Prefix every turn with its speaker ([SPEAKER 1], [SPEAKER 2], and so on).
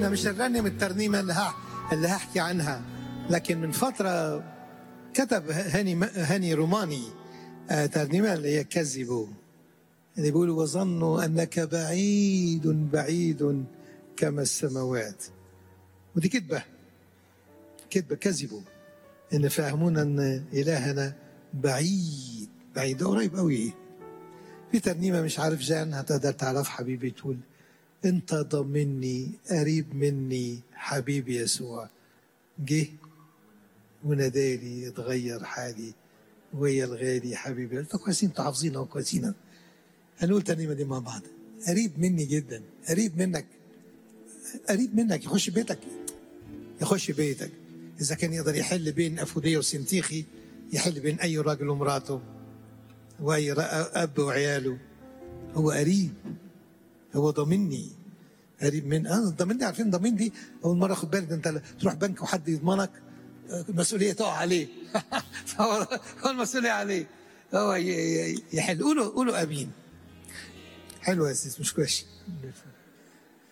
[SPEAKER 1] احنا مش هنرنم الترنيمه اللي ها اللي هحكي عنها لكن من فتره كتب هاني هاني روماني آه، ترنيمه اللي هي كذبوا اللي بيقولوا وظنوا انك بعيد بعيد كما السماوات ودي كذبه كذبه كذبوا ان فهمونا ان الهنا بعيد بعيد ده قريب قوي في ترنيمه مش عارف جان هتقدر تعرف حبيبي تقول انت ضمني قريب مني حبيبي يسوع جه ونادالي اتغير حالي ويا الغالي حبيبي قلت كويسين انتوا حافظينها وكويسين هنقول الترنيمه دي مع بعض قريب مني جدا قريب منك قريب منك يخش بيتك يخش بيتك اذا كان يقدر يحل بين افوديه وسنتيخي يحل بين اي راجل ومراته واي اب وعياله هو قريب هو ضامنني قريب من انا ضامني عارفين ضامن دي اول مره خد بالك انت تروح بنك وحد يضمنك المسؤوليه تقع عليه هو المسؤوليه عليه هو يحل قولوا قولوا امين حلو يا سيس مش كويس